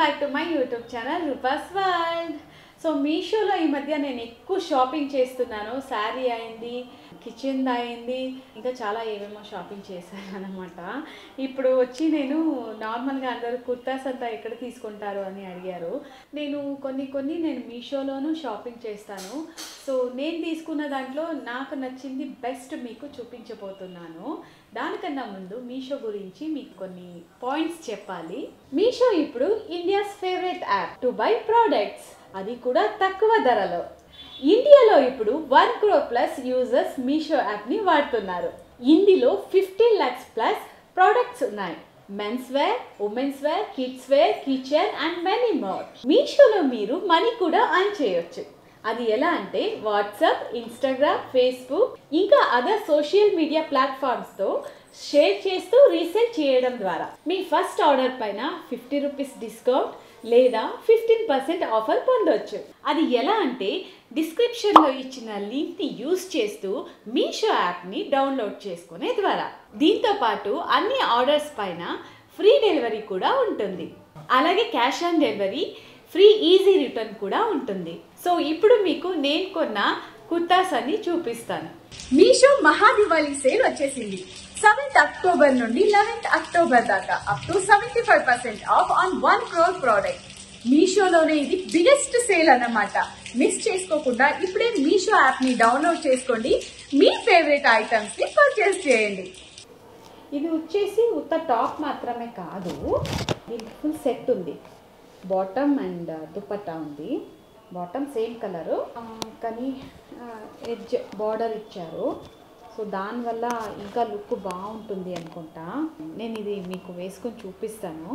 back to my YouTube channel Roopa's world so మీషోలో ఈ మధ్య నేను ఎక్కువ షాపింగ్ చేస్తున్నాను శారీ అయింది కిచెన్ అయింది ఇంకా చాలా ఏమేమో షాపింగ్ చేశాను అనమాట ఇప్పుడు వచ్చి నేను నార్మల్గా అందరూ కుర్తాస్ అంతా ఎక్కడ తీసుకుంటారు అని అడిగారు నేను కొన్ని కొన్ని నేను మీషోలోనూ షాపింగ్ చేస్తాను సో నేను తీసుకున్న దాంట్లో నాకు నచ్చింది బెస్ట్ మీకు చూపించబోతున్నాను దానికన్నా ముందు మీషో గురించి మీకు కొన్ని పాయింట్స్ చెప్పాలి మీషో ఇప్పుడు India's favourite app to buy products అది కూడా తక్కువ ధరలో ఇండియాలో ఇప్పుడు one crore plus users Meesho యాప్ని వాడుతున్నారు ఇందులో ఫిఫ్టీన్ ల్యాక్స్ ప్లస్ ప్రోడక్ట్స్ ఉన్నాయి men's wear women's wear kids wear kitchen and many more మీషోలో మీరు మనీ కూడా అర్న్ చేయొచ్చు అది ఎలా అంటే వాట్సాప్ ఇన్స్టాగ్రామ్ ఫేస్బుక్ ఇంకా అదర్ సోషల్ మీడియా ప్లాట్ఫామ్స్తో షేర్ చేస్తూ రీసేల్ చేయడం ద్వారా మీ ఫస్ట్ ఆర్డర్ పైన ఫిఫ్టీ రూపీస్ డిస్కౌంట్ లేదా ఫిఫ్టీన్ పర్సెంట్ ఆఫర్ పొందొచ్చు అది ఎలా అంటే డిస్క్రిప్షన్లో ఇచ్చిన లింక్ని యూస్ చేస్తూ మీషో యాప్ని డౌన్లోడ్ చేసుకునే ద్వారా దీంతో పాటు అన్ని ఆర్డర్స్ పైన ఫ్రీ డెలివరీ కూడా ఉంటుంది అలాగే cash on delivery free easy return కూడా ఉంటుంది సో ఇప్పుడు మీకు నేను కొన్న కుర్తాస్ అన్ని చూపిస్తాను మీషో మహా దివాళీ సేల్ వచ్చేసింది సెవెంత్ అక్టోబర్ నుండి లెవెన్త్ అక్టోబర్ దాకా up to seventy five percent off on one crore product మీషోలోనే ఇది బిగ్గెస్ట్ సేల్ అన్నమాట మిస్ చేసుకోకుండా ఇప్పుడే మీషో యాప్ ని డౌన్లోడ్ చేసుకోండి మీ ఫేవరెట్ ఐటమ్స్ ని పర్చేస్ చేయండి ఇది వచ్చేసి ఉత్త టాప్ మాత్రమే కాదు దీనికి ఫుల్ సెట్ ఉంది బాటమ్ అండ్ దుపట్టా ఉంది బాటమ్ సేమ్ కలరు కానీ ఎడ్జ్ బార్డర్ ఇచ్చారు సో దానివల్ల ఇంకా లుక్ బాగుంటుంది అనుకుంటా నేను ఇది మీకు వేసుకొని చూపిస్తాను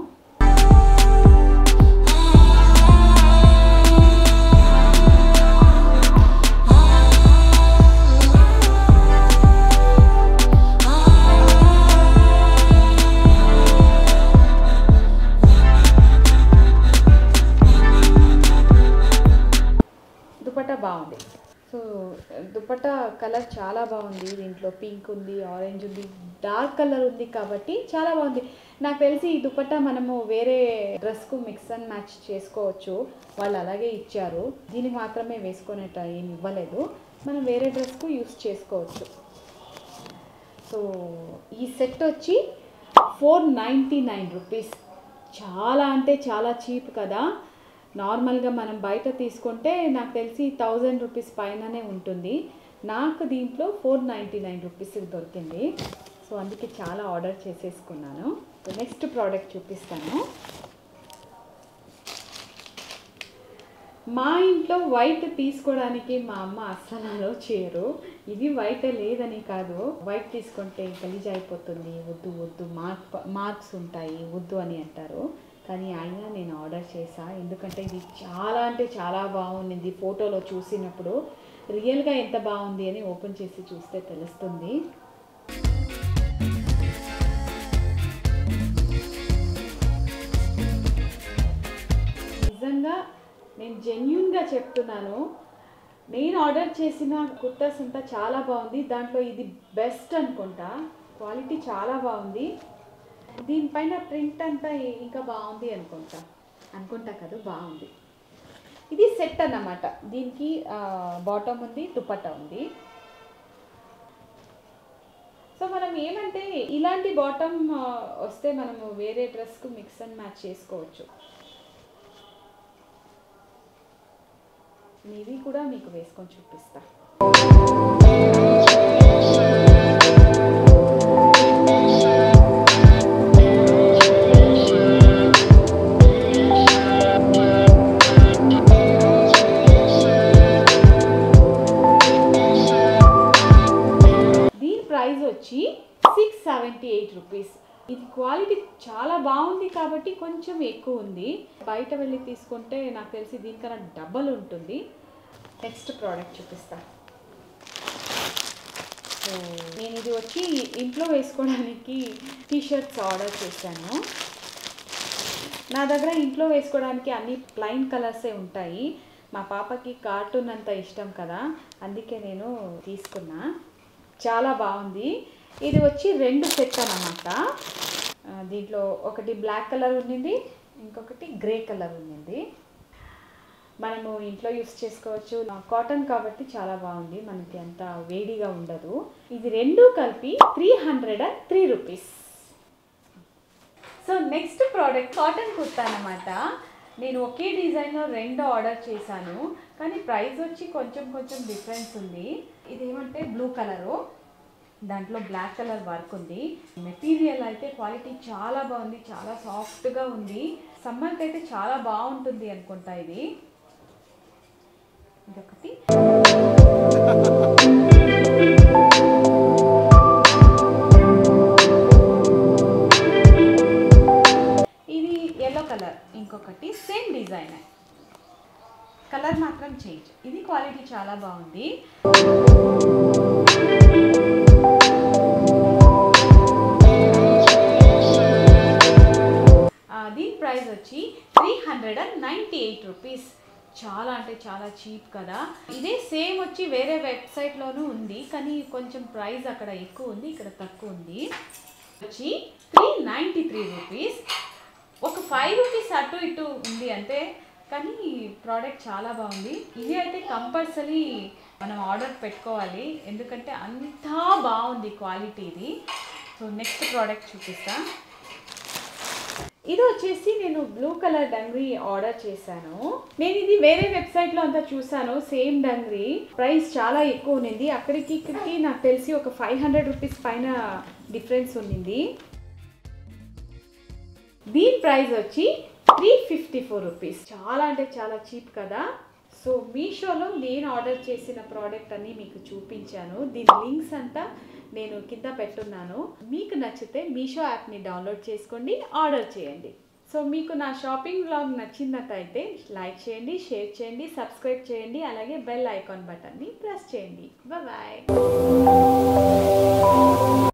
దుపట్టా బాగుంది సో దుపట్టా కలర్ చాలా బాగుంది దీంట్లో పింక్ ఉంది ఆరెంజ్ ఉంది డార్క్ కలర్ ఉంది కాబట్టి చాలా బాగుంది నాకు తెలిసి ఈ దుపట్టా మనము వేరే డ్రెస్కు మిక్స్ అండ్ మ్యాచ్ చేసుకోవచ్చు వాళ్ళు అలాగే ఇచ్చారు దీనికి మాత్రమే వేసుకునేట ఏమి ఇవ్వలేదు మనం వేరే డ్రెస్కు యూస్ చేసుకోవచ్చు సో ఈ సెట్ వచ్చి ఫోర్ నైంటీ నైన్ రూపీస్ చాలా అంటే చాలా చీప్ కదా నార్మల్గా మనం బయట తీసుకుంటే నాకు తెలిసి థౌజండ్ రూపీస్ పైననే ఉంటుంది నాకు దీంట్లో ఫోర్ నైంటీ నైన్ రూపీస్ దొరికింది సో అందుకే చాలా ఆర్డర్ చేసేసుకున్నాను నెక్స్ట్ ప్రోడక్ట్ చూపిస్తాను మా ఇంట్లో వైట్ తీసుకోవడానికి మా అమ్మ అస్సలు అలో చేయరు ఇది వైట్ లేదని కాదు వైట్ తీసుకుంటే గలీజ్ అయిపోతుంది వద్దు వద్దు మార్క్ మార్క్స్ ఉంటాయి వద్దు అని అంటారు కానీ అయినా నేను ఆర్డర్ చేసా ఎందుకంటే ఇది చాలా అంటే చాలా బాగుంది ఫోటోలో చూసినప్పుడు రియల్గా ఎంత బాగుంది అని ఓపెన్ చేసి చూస్తే తెలుస్తుంది నిజంగా నేను జెన్యున్గా చెప్తున్నాను నేను ఆర్డర్ చేసిన కుర్తాస్ అంతా చాలా బాగుంది దాంట్లో ఇది బెస్ట్ అనుకుంటా క్వాలిటీ చాలా బాగుంది దీనిపైన ప్రింట్ అంతా ఇంకా బాగుంది అనుకుంటా అనుకుంటా కదా బాగుంది ఇది సెట్ అన్నమాట దీనికి బాటమ్ ఉంది దుపట్టా ఉంది సో మనం ఏమంటే ఇలాంటి బాటమ్ వస్తే మనము వేరే డ్రెస్కు మిక్స్ అండ్ మ్యాచ్ చేసుకోవచ్చు ఇవి కూడా మీకు వేసుకొని చూపిస్తా దీని ప్రైస్ వచ్చి సిక్స్ సెవెంటీ ఎయిట్ రూపీస్ ఇది క్వాలిటీ చాలా బాగుంది కాబట్టి కొంచెం ఎక్కువ ఉంది బయట వెళ్ళి తీసుకుంటే నాకు తెలిసి దీనికన్నా డబల్ ఉంటుంది నెక్స్ట్ ప్రోడక్ట్ చూపిస్తా సో నేను ఇది వచ్చి ఇంట్లో వేసుకోవడానికి టీషర్ట్స్ ఆర్డర్ చేశాను నా దగ్గర ఇంట్లో వేసుకోవడానికి అన్ని ప్లైన్ కలర్సే ఉంటాయి మా పాపకి కార్టూన్ అంత ఇష్టం కదా అందుకే నేను తీసుకున్నా చాలా బాగుంది ఇది వచ్చి రెండు సెట్ అన్నమాట ఆ, దీంట్లో ఒకటి బ్లాక్ కలర్ ఉండింది ఇంకొకటి గ్రే కలర్ ఉంది మనము ఇంట్లో యూస్ చేసుకోవచ్చు కాటన్ కాబట్టి చాలా బాగుంది మనకి అంత వేడిగా ఉండదు ఇది రెండు కలిపి three hundred and three rupees so next product cotton kurta అనమాట నేను ఒకే డిజైన్లో రెండు ఆర్డర్ చేశాను కానీ ప్రైస్ వచ్చి కొంచెం కొంచెం డిఫరెన్స్ ఉంది ఇదేమంటే బ్లూ కలరు దాంట్లో బ్లాక్ కలర్ వర్క్ ఉంది మెటీరియల్ అయితే క్వాలిటీ చాలా బాగుంది చాలా సాఫ్ట్గా ఉంది సమ్మర్కి అయితే చాలా బాగుంటుంది అనుకుంటా ఇది ఇదొకటి ఇది ఎల్లో కలర్ ఇంకొకటి సేమ్ డిజైన్ కలర్ మాత్రం చేంజ్ ఇది క్వాలిటీ చాలా బాగుంది ఆ, దీని ప్రైస్ వచ్చి three hundred and ninety eight rupees చాలా అంటే చాలా చీప్ కదా ఇదే సేమ్ వచ్చి వేరే వెబ్సైట్లోనూ ఉంది కానీ కొంచెం ప్రైస్ అక్కడ ఎక్కువ ఉంది ఇక్కడ తక్కువ ఉంది వచ్చి త్రీ నైంటీ త్రీ రూపీస్ ఒక ఫైవ్ రూపీస్ అటు ఇటు ఉంది అంతే కానీ ప్రోడక్ట్ చాలా బాగుంది ఇది అయితే కంపల్సరీ మనం ఆర్డర్ పెట్టుకోవాలి ఎందుకంటే అంతా బాగుంది క్వాలిటీ ఇది సో నెక్స్ట్ ప్రోడక్ట్ చూపిస్తా ఇది వచ్చేసి నేను బ్లూ కలర్ డంగ్రీ ఆర్డర్ చేశాను నేను ఇది వేరే వెబ్సైట్లో అంతా చూసాను సేమ్ డంగ్రీ ప్రైస్ చాలా ఎక్కువ ఉన్నింది అక్కడికి ఇక్కడికి నాకు తెలిసి ఒక ఫైవ్ హండ్రెడ్ రూపీస్ పైన డిఫరెన్స్ ఉన్నింది దీని ప్రైస్ వచ్చి త్రీ ఫిఫ్టీ ఫోర్ రూపీస్ చాలా అంటే చాలా చీప్ కదా సో మీషోలో నేను ఆర్డర్ చేసిన ప్రోడక్ట్ అన్ని మీకు చూపించాను దీని లింక్స్ అంతా నేను కింద పెట్టున్నాను మీకు నచ్చితే మీషో యాప్ని డౌన్లోడ్ చేసుకోండి ఆర్డర్ చేయండి సో మీకు నా షాపింగ్ బ్లాగ్ నచ్చినట్టయితే లైక్ చేయండి షేర్ చేయండి సబ్స్క్రైబ్ చేయండి అలాగే బెల్ ఐకాన్ బటన్ని ప్రెస్ చేయండి బాయ్